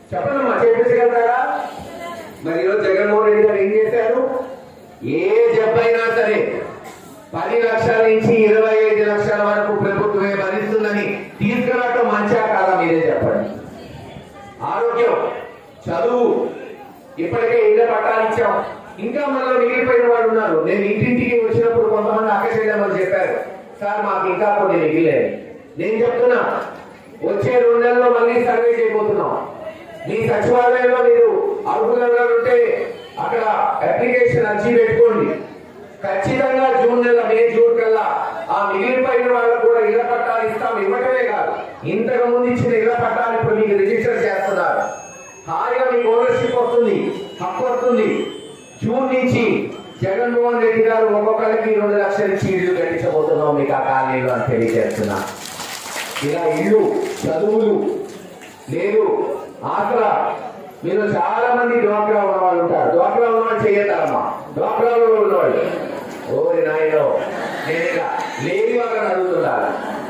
చెప్పండి మా చేపించగలుగుతారా మరి ఈరోజు జగన్మోహన్ రెడ్డి గారు ఏం చేశారు ఏ జబ్బైనా సరే పది లక్షల నుంచి ఇరవై ఐదు లక్షల వరకు ప్రభుత్వమే భరిస్తుందని తీసుకురావటం మంచా కాదా మీరే చెప్పండి ఆరోగ్యం చదువు ఇప్పటికే ఇళ్ళ పట్టాలు ఇచ్చాం ఇంకా మనలో మిగిలిపోయిన వాళ్ళు ఉన్నారు నేను ఇంటింటికి వచ్చినప్పుడు కొంతమంది అక్కచెల్లెమ్మలు చెప్పారు సార్ మాకు ఇంకా కొన్ని మిగిలేదు నేను చెప్తున్నా వచ్చే రెండు నెలల్లో మళ్ళీ సర్వే చేయబోతున్నాం మీ సచివాలయంలో మీరు అర్హులుగా ఉంటే అక్కడ అప్లికేషన్ అర్జీ పెట్టుకోండి ఖచ్చితంగా జూన్ నెల మే జూన్ కల్లా ఆ మిగిలిపోయిన వాళ్ళకు కూడా ఇళ్ల పట్టాలు ఇస్తాం ఇవ్వటమే కాదు ఇంతకు ముందు ఇచ్చిన ఇళ్ల పట్టాలు ఇప్పుడు మీకు రిజిస్టర్ చేస్తున్నారు హాయిగా మీకు ఓనర్షిప్ వస్తుంది హక్కు వస్తుంది జూన్ నుంచి జగన్మోహన్ రెడ్డి గారు ఒక్కొక్కరికి రెండు లక్షల ఇచ్చి ఇల్లు కట్టించబోతున్నాం మీకు ఆ కాలనీలో అని తెలియజేస్తున్నా ఇలా ఇల్లు చదువులు లేదు ఆసరా మీరు చాలా మంది డ్వాక్రా ఉన్న వాళ్ళు ఉంటారు డ్వాక్రా ఉన్న వాళ్ళు చేయతారమ్మా డ్వాక్రాలో ఉన్నవాళ్ళు ఓరి నాయనో నేను ఇక లేని వాళ్ళని అడుగుతున్నారు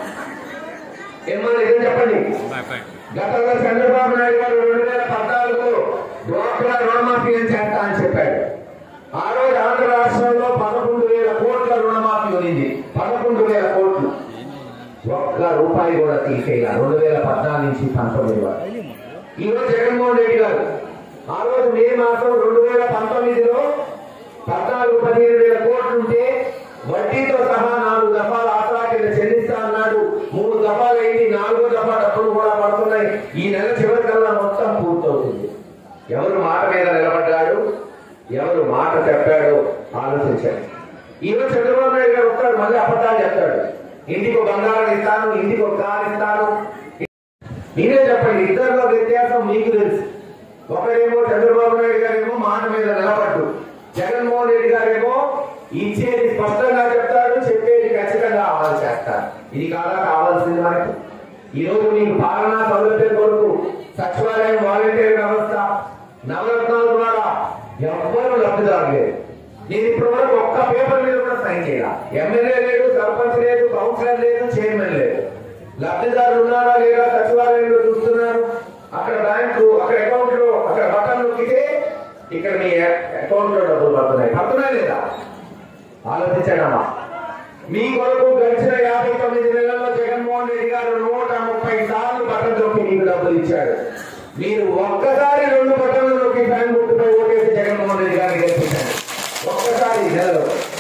ఏమన్నా నిజం చెప్పండి గతంలో చంద్రబాబు నాయుడు గారు రెండు వేల పద్నాలుగులో డ్వాక్రా రుణమాఫీ అని చేస్తా అని చెప్పాడు ఆ రోజు ఆంధ్ర రాష్ట్రంలో పదకొండు వేల కోట్ల రుణమాఫీ ఉంది పదకొండు వేల కోట్లు ఒక్క రూపాయి కూడా తీసేయాల రెండు వేల పద్నాలుగు నుంచి పంతొమ్మిది వరకు ఈ రోజు జగన్మోహన్ రెడ్డి గారు ఆ రోజు మే మాసం రెండు వేల పంతొమ్మిదిలో పద్నాలుగు పదిహేను వేల కోట్లు ఉంటే వడ్డీతో సహా నాలుగు దఫాలు ఆసరా కింద చెల్లిస్తా అన్నాడు మూడు దఫాలు అయింది నాలుగో దఫా డబ్బులు కూడా పడుతున్నాయి ఈ నెల చివరికల్లా మొత్తం పూర్తవుతుంది ఎవరు మాట మీద నిలబడ్డాడు ఎవరు మాట చెప్పాడో ఆలోచించాడు ఈ రోజు చంద్రబాబు నాయుడు గారు వస్తాడు మళ్ళీ అబద్ధాలు చెప్తాడు ఇంటికి ఒక బంగారం ఇస్తాను ఇంటికి ఒక కారు ఇస్తాను మీరే చెప్పండి ఇద్దరిలో వ్యత్యాసం మీకు తెలుసు ఒకరేమో చంద్రబాబు నాయుడు గారేమో మాట మీద నిలబడ్డు జగన్మోహన్ రెడ్డి గారేమో ఇచ్చేది స్పష్టంగా చెప్తాడు చెప్పేది ఖచ్చితంగా అమలు చేస్తారు ఇది కాదా కావాల్సింది మనకి ఈ రోజు మీకు పాలనా సౌలభ్యం కొరకు సచివాలయం వాలంటీర్ వ్యవస్థ నవరత్నాల ద్వారా ఎవ్వరూ లబ్ధిదారు లేదు నేను ఇప్పటి వరకు ఒక్క పేపర్ మీద కూడా సైన్ చేయాల ఎమ్మెల్యే లేదు సర్పంచ్ లేదు కౌన్సిలర్ లేదు చైర్మన్ లేదు లబ్ధిదారులు ఉన్నారా లేదా సచివాలయంలో చూస్తున్నారు అక్కడ బ్యాంకు అక్కడ అకౌంట్ లో అక్కడ బటన్ నొక్కితే ఇక్కడ మీ అకౌంట్ లో డబ్బులు పడుతున్నాయి పడుతున్నాయి లేదా ఆలోచించడమా మీ కొరకు గడిచిన యాభై తొమ్మిది నెలల్లో జగన్మోహన్ రెడ్డి గారు నూట ముప్పై సార్లు బటన్ నొక్కి మీకు డబ్బులు ఇచ్చాడు మీరు ఒక్కసారి రెండు బటన్లు నొక్కి ఫ్యాన్ గుర్తుపై ఓటేసి జగన్మోహన్ రెడ్డి గారిని గెలిపించారు ఒక్కసారి నెలలో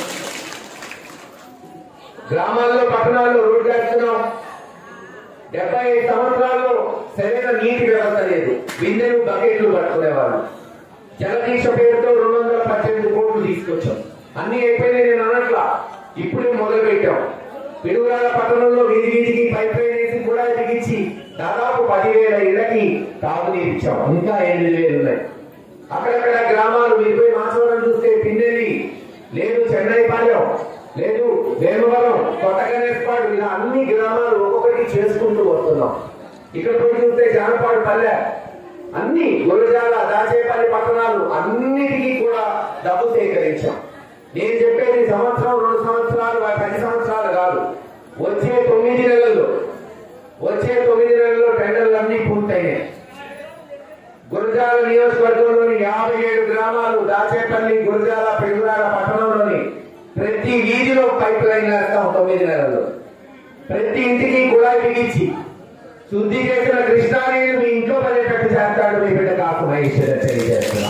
గ్రామాల్లో పట్టణాల్లో రోడ్లు వేస్తున్నాం డెబ్బై ఐదు సంవత్సరాల్లో సరైన నీటి వ్యవస్థ లేదు బిందెలు బకెట్లు పట్టుకునేవాళ్ళు జలదీక్ష పేరుతో రెండు వందల పద్దెనిమిది కోట్లు తీసుకొచ్చాం అన్ని అయిపోయినాయి నేను అనట్లా ఇప్పుడే మొదలు పెట్టాం పిడుగురాల పట్టణంలో వీధి వీధికి పైప్ లైన్ వేసి కూడా బిగించి దాదాపు పదివేల ఇళ్లకి తాగునీరు ఇచ్చాం ఇంకా ఎనిమిది వేలు ఉన్నాయి అక్కడక్కడ గ్రామాలు మీరుపోయి మాచవరం చూస్తే పిన్నెల్లి లేదు చెన్నై పాలెం లేదు వేమవరం కొత్తగనేపాడు ఇలా అన్ని గ్రామాలు ఒక్కొక్కటి చేసుకుంటూ వస్తున్నాం ఇక్కడ పోయి చూస్తే జానపాడు పల్లె అన్ని గురజాల దాచేపల్లి పట్టణాలు అన్నిటికీ కూడా డబ్బు సేకరించాం నేను చెప్పేది సంవత్సరం రెండు సంవత్సరాలు పది సంవత్సరాలు కాదు వచ్చే తొమ్మిది నెలల్లో వచ్చే తొమ్మిది నెలల్లో టెండర్లు అన్ని పూర్తయినాయి గురజాల నియోజకవర్గంలోని యాభై ఏడు గ్రామాలు దాచేపల్లి గురజాల పెరుగురాల పట్టణంలోని ప్రతి వీధిలో పైప్ లైన్ వేస్తాం తొమ్మిది నెలల్లో ప్రతి ఇంటికి కుళాయి బిగించి శుద్ధి చేసిన కృష్ణా నీరు మీ ఇంట్లో పడేటట్టు చేస్తాడు మీ బిడ్డ కాకు మహేశ్వర తెలియజేస్తున్నా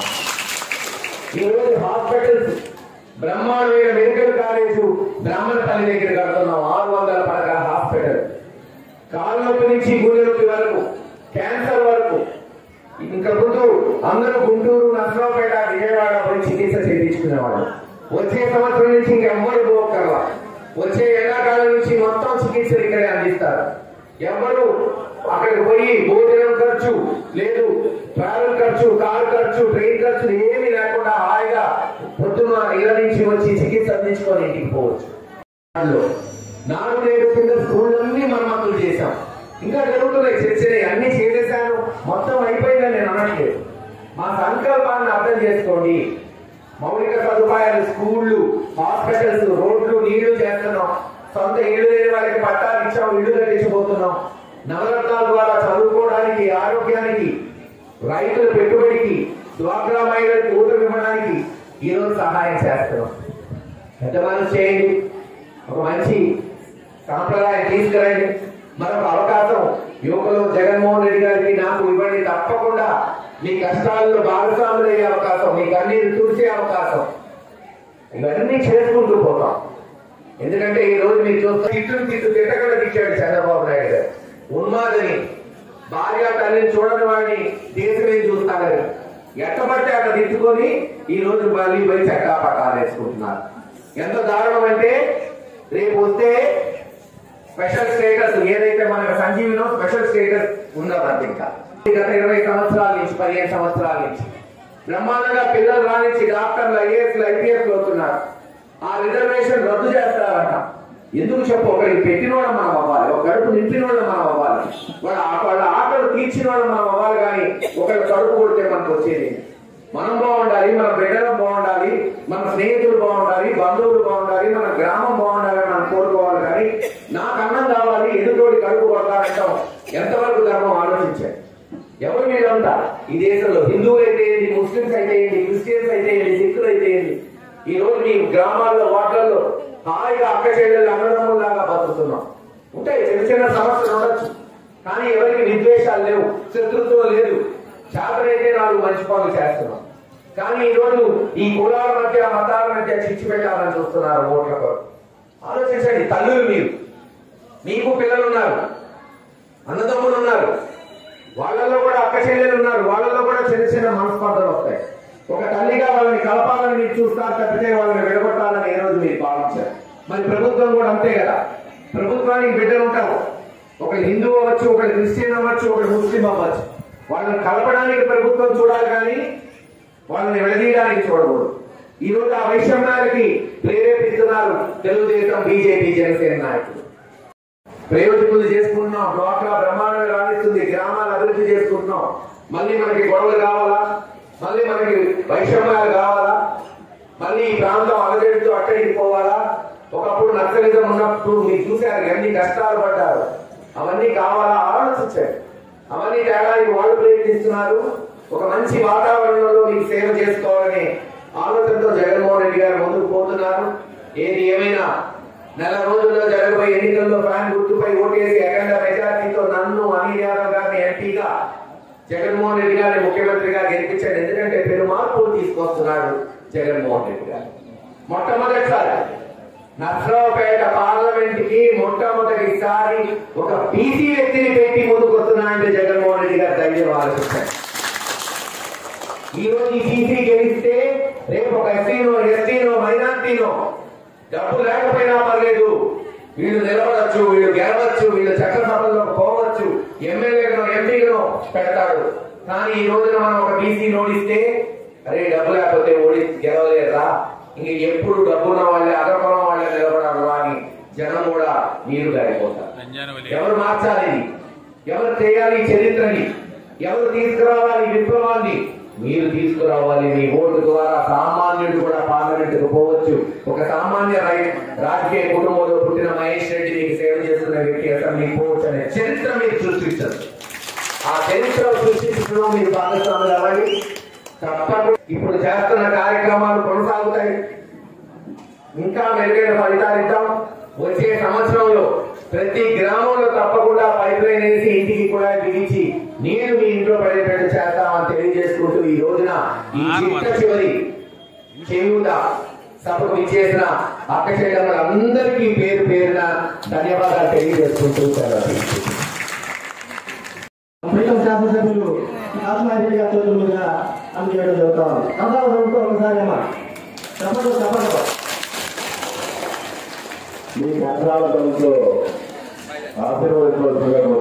ఈ రోజు హాస్పిటల్స్ బ్రహ్మాండమైన మెడికల్ కాలేజ్ బ్రాహ్మణపల్లి దగ్గర కడుతున్నాం ఆరు వందల పడకల హాస్పిటల్ కాలు నొప్పి నుంచి గుండె నొప్పి వరకు క్యాన్సర్ వరకు ఇంకా ముందు అందరూ గుంటూరు నర్సరావుపేట విజయవాడ పోయి చికిత్స చేయించుకునేవాడు వచ్చే సంవత్సరం నుంచి ఇంకెవ్వరు పోకర్లా వచ్చే ఎండాకాలం నుంచి మొత్తం చికిత్సలు ఇక్కడే అందిస్తారు ఎవరు అక్కడికి పోయి భోజనం ఖర్చు లేదు ట్రావెల్ ఖర్చు కార్ ఖర్చు ట్రైన్ ఖర్చు ఏమీ లేకుండా హాయిగా పొద్దున్న ఇళ్ళ నుంచి వచ్చి చికిత్స అందించుకొని ఇంటికి పోవచ్చు దానిలో నాడు నేడు కింద స్కూళ్ళన్నీ మరమ్మతులు చేశాం ఇంకా జరుగుతున్నాయి చర్చని అన్ని చేసేసాను మొత్తం అయిపోయిందని నేను అనట్లేదు మా సంకల్పాన్ని అర్థం చేసుకోండి మౌలిక సదుపాయాలు స్కూళ్ళు హాస్పిటల్స్ రోడ్లు నీళ్లు చేస్తున్నాం సొంత ఇల్లు లేని వాళ్ళకి పట్టాలు ఇచ్చాం ఇల్లు కట్టించబోతున్నాం నవరత్నాల ద్వారా చదువుకోవడానికి ఆరోగ్యానికి రైతుల పెట్టుబడికి డ్వాక్రా మహిళలకు ఊతం ఇవ్వడానికి ఈరోజు సహాయం చేస్తున్నాం పెద్ద మనసు చేయండి ఒక మంచి సాంప్రదాయం తీసుకురండి మరొక అవకాశం యువకులు జగన్మోహన్ రెడ్డి గారికి నాకు ఇవ్వండి తప్పకుండా మీ కష్టాల్లో భాగస్వాములు అయ్యే అవకాశం మీ కన్నీరు తుడిచే అవకాశం ఇవన్నీ చేసుకుంటూ పోతాం ఎందుకంటే ఈ రోజు మీరు చూస్తే తిట్టు తిట్టు తిట్టగల తిట్టాడు చంద్రబాబు నాయుడు గారు ఉన్మాదని భార్య తల్లిని చూడని వాడిని దేశమే చూస్తానని ఎట్టబడితే అక్కడ తిట్టుకొని ఈ రోజు మళ్ళీ పోయి చక్కా పట్టాలు వేసుకుంటున్నారు ఎంత దారుణం అంటే రేపు వస్తే స్పెషల్ స్టేటస్ ఏదైతే మనకు సంజీవినో స్పెషల్ స్టేటస్ ఉందో మనకి ఇంకా గత ఇరవై సంవత్సరాల నుంచి పదిహేను సంవత్సరాల నుంచి బ్రహ్మాండంగా పిల్లలు రానిచ్చి డాక్టర్లు ఐఏఎస్ ఐపీఎస్ అవుతున్నారు ఆ రిజర్వేషన్ రద్దు చేస్తారట ఎందుకు చెప్పు ఒకరికి పెట్టినోళ్ళ మనం అవ్వాలి ఒక కడుపు నింపినోళ్ళ మనం అవ్వాలి వాళ్ళ వాళ్ళ ఆకలి తీర్చిన వాళ్ళ మనం అవ్వాలి కానీ ఒకరి కడుపు కొడితే మనకు వచ్చేది మనం బాగుండాలి మన బిడ్డలు బాగుండాలి మన స్నేహితులు బాగుండాలి బంధువులు బాగుండాలి మన గ్రామం బాగుండాలి అని మనం కోరుకోవాలి కానీ నాకు అన్నం కావాలి ఎదుటోడి కడుపు కొడతారంటాం ఎంతవరకు ధర్మం ఆలోచించాలి ఎవరు మీరంతా ఈ దేశంలో హిందువులు అయితే ఏంటి ముస్లింస్ అయితే ఏంటి క్రిస్టియన్స్ అయితే ఏంటి సిక్కులు అయితే ఏంటి ఈ రోజు మీ గ్రామాల్లో వార్డులలో హాయిగా అక్క చెల్లెలు అన్నదమ్ములాగా బతుకుతున్నాం ఉంటాయి చిన్న చిన్న సమస్యలు ఉండొచ్చు కానీ ఎవరికి విద్వేషాలు లేవు శత్రుత్వం లేదు చేతనైతే నాలుగు మంచి పనులు చేస్తున్నాం కానీ ఈ రోజు ఈ కులాల మధ్య మతాల మధ్య చిచ్చు పెట్టాలని చూస్తున్నారు ఓట్ల కొరకు ఆలోచించండి తల్లులు మీరు మీకు పిల్లలు ఉన్నారు అన్నదమ్ములు ఉన్నారు వాళ్ళలో కూడా అక్క చెల్లెలు ఉన్నారు వాళ్ళలో కూడా చిన్న చిన్న మనస్పర్ధలు వస్తాయి ఒక తల్లిగా వాళ్ళని కలపాలని మీరు చూస్తారు తప్పితే వాళ్ళని విడగొట్టాలని ఏ రోజు మీరు భావించారు మరి ప్రభుత్వం కూడా అంతే కదా ప్రభుత్వానికి బిడ్డలు ఉంటారు ఒక హిందూ అవ్వచ్చు ఒక క్రిస్టియన్ అవ్వచ్చు ఒక ముస్లిం అవ్వచ్చు వాళ్ళని కలపడానికి ప్రభుత్వం చూడాలి కానీ వాళ్ళని విడదీయడానికి చూడకూడదు ఈ రోజు ఆ వైషమ్యాలకి ప్రేరేపిస్తున్నారు తెలుగుదేశం బీజేపీ జనసేన నాయకులు ప్రయోజకులు చేసుకుంటున్నాం డ్వాక్రా బ్రహ్మాండంగా రాణిస్తుంది గ్రామాలు అభివృద్ధి చేసుకుంటున్నాం మళ్ళీ మనకి గొడవలు కావాలా మళ్ళీ మనకి వైషమ్యాలు కావాలా మళ్ళీ ఈ ప్రాంతం అలజడితో అక్కడికి పోవాలా ఒకప్పుడు నక్సలిజం ఉన్నప్పుడు మీరు చూశారు ఎన్ని కష్టాలు పడ్డారు అవన్నీ కావాలా ఆలోచించారు అవన్నీ తేడానికి వాళ్ళు ప్రయత్నిస్తున్నారు ఒక మంచి వాతావరణంలో మీకు సేవ చేసుకోవాలనే ఆలోచనతో జగన్మోహన్ రెడ్డి గారు ముందుకు పోతున్నారు ఏది ఏమైనా నెల రోజుల్లో జరగబోయే ఎన్నికల్లో ఫ్యాన్ గుర్తుపై ఓటేసి అఖండ మెజార్టీతో నన్ను అనిల్ యాదవ్ గారిని ఎంపీగా జగన్మోహన్ రెడ్డి గారిని ముఖ్యమంత్రిగా గెలిపించాడు ఎందుకంటే పెను మార్పులు తీసుకొస్తున్నాడు జగన్మోహన్ రెడ్డి గారు మొట్టమొదటిసారి నర్సరావుపేట పార్లమెంట్ కి మొట్టమొదటిసారి ఒక బీసీ వ్యక్తిని పెట్టి ముందుకు వస్తున్నాడంటే జగన్మోహన్ రెడ్డి గారు ధైర్యం ఆలోచించారు ఈ రోజు ఈ బీసీ గెలిస్తే రేపు ఒక ఎస్సీనో ఎస్టీనో మైనార్టీనో డబ్బు లేకపోయినా పర్లేదు వీళ్ళు నిలబడచ్చు వీళ్ళు గెలవచ్చు వీళ్ళు చట్టసభల్లోకి పోవచ్చు ఎమ్మెల్యేగనో ఎంపీగనో పెడతాడు కానీ ఈ రోజున మనం ఒక బీసీ నోడిస్తే అరే డబ్బు లేకపోతే ఓడి గెలవలేరా ఇంక ఎప్పుడు డబ్బున్న వాళ్ళే అగ్రకులం వాళ్ళే నిలబడాలి అని జనం కూడా నీరు గారిపోతారు ఎవరు మార్చాలి ఇది? ఎవరు చేయాలి ఈ చరిత్రని ఎవరు తీసుకురావాలి ఈ విప్లవాన్ని మీరు తీసుకురావాలి మీ ఓటు ద్వారా సామాన్యుడు కూడా పార్లమెంటుకు పోవచ్చు ఒక సామాన్య రై- రాజకీయ కుటుంబంలో పుట్టిన మహేష్ రెడ్డి మీకు సేవ చేస్తున్న వ్యక్తి అసెంబ్లీకి పోవచ్చు అనే చరిత్ర మీరు సృష్టించదు ఆ చరిత్ర సృష్టించడంలో మీరు భాగస్వాములు అవ్వండి తప్పకుండా ఇప్పుడు చేస్తున్న కార్యక్రమాలు కొనసాగుతాయి ఇంకా మెరుగైన ఫలితాలు ఇద్దాం వచ్చే సంవత్సరంలో ప్రతి గ్రామంలో తప్పకుండా పైప్ లైన్ వేసి ఇంటికి కూడా బిగించి నీరు మీ ఇంట్లో పడేటట్టు చేస్తామని తెలియజేసుకుంటూ ఈ రోజున ఈ చిట్ట చివరి చేయూత సభకు ఇచ్చేసిన అక్క అందరికీ పేరు పేరున ధన్యవాదాలు తెలియజేసుకుంటూ సెలవు తీసుకుంటున్నాను. ప్రీతం శాసనసభ్యులు కాసుమారెడ్డి గారి చేతుల మీదుగా అందజేయడం జరుగుతా ఉంది కథావరంతో ఒకసారి అమ్మా చెప్పదు చెప్పదు మీ కష్టాల తలుపులో ఆశీర్వదించవలసిందిగా